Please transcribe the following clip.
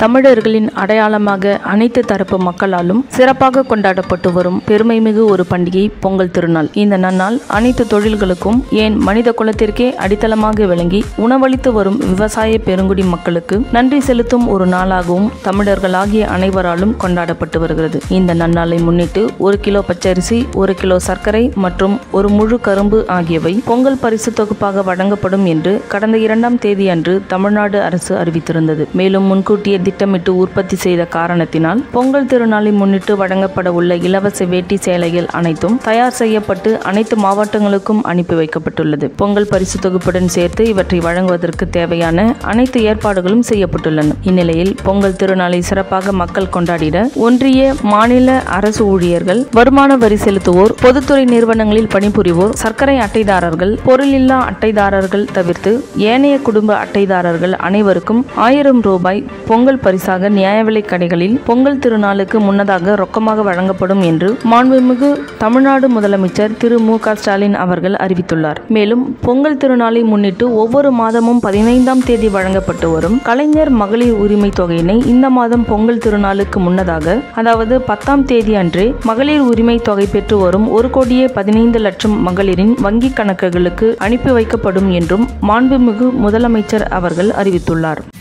தமிழர்களின் அடையாளமாக அனைத்து தரப்பு மக்களாலும் சிறப்பாக கொண்டாடப்பட்டு வரும் பெருமைமிகு ஒரு பண்டிகை பொங்கல் திருநாள் இந்த நன்னாள் அனைத்து தொழில்களுக்கும் ஏன் மனித குலத்திற்கே அடித்தளமாக விளங்கி உணவளித்து வரும் விவசாய பெருங்குடி மக்களுக்கு நன்றி செலுத்தும் ஒரு நாளாகவும் தமிழர்களாகிய அனைவராலும் கொண்டாடப்பட்டு வருகிறது இந்த நன்னாளை முன்னிட்டு ஒரு கிலோ பச்சரிசி ஒரு கிலோ சர்க்கரை மற்றும் ஒரு முழு கரும்பு ஆகியவை பொங்கல் பரிசு தொகுப்பாக வழங்கப்படும் என்று கடந்த இரண்டாம் தேதி அன்று தமிழ்நாடு அரசு அறிவித்திருந்தது மேலும் முன்கூட்டியே திட்டமிட்டு உற்பத்தி செய்த காரணத்தினால் பொங்கல் திருநாளை முன்னிட்டு வழங்கப்பட உள்ள இலவச வேட்டி சேலைகள் அனைத்தும் தயார் செய்யப்பட்டு அனைத்து மாவட்டங்களுக்கும் அனுப்பி வைக்கப்பட்டுள்ளது பொங்கல் பரிசு தொகுப்புடன் சேர்த்து இவற்றை வழங்குவதற்கு தேவையான அனைத்து ஏற்பாடுகளும் செய்யப்பட்டுள்ளன இந்நிலையில் பொங்கல் திருநாளை சிறப்பாக மக்கள் கொண்டாடிட ஒன்றிய மாநில அரசு ஊழியர்கள் வருமான வரி செலுத்துவோர் பொதுத்துறை நிறுவனங்களில் பணிபுரிவோர் சர்க்கரை அட்டைதாரர்கள் பொருளில்லா அட்டைதாரர்கள் தவிர்த்து ஏனைய குடும்ப அட்டைதாரர்கள் அனைவருக்கும் ஆயிரம் ரூபாய் பொங்கல் பரிசாக நியாய விலைக் கடைகளில் பொங்கல் திருநாளுக்கு முன்னதாக ரொக்கமாக வழங்கப்படும் என்று மாண்புமிகு தமிழ்நாடு முதலமைச்சர் திரு மு க ஸ்டாலின் அவர்கள் அறிவித்துள்ளார் மேலும் பொங்கல் திருநாளை முன்னிட்டு ஒவ்வொரு மாதமும் பதினைந்தாம் தேதி வழங்கப்பட்டு வரும் கலைஞர் மகளிர் உரிமை தொகையினை இந்த மாதம் பொங்கல் திருநாளுக்கு முன்னதாக அதாவது பத்தாம் தேதி அன்றே மகளிர் உரிமை தொகை பெற்று வரும் ஒரு கோடியே பதினைந்து லட்சம் மகளிரின் வங்கிக் கணக்குகளுக்கு அனுப்பி வைக்கப்படும் என்றும் மாண்புமிகு முதலமைச்சர் அவர்கள் அறிவித்துள்ளார்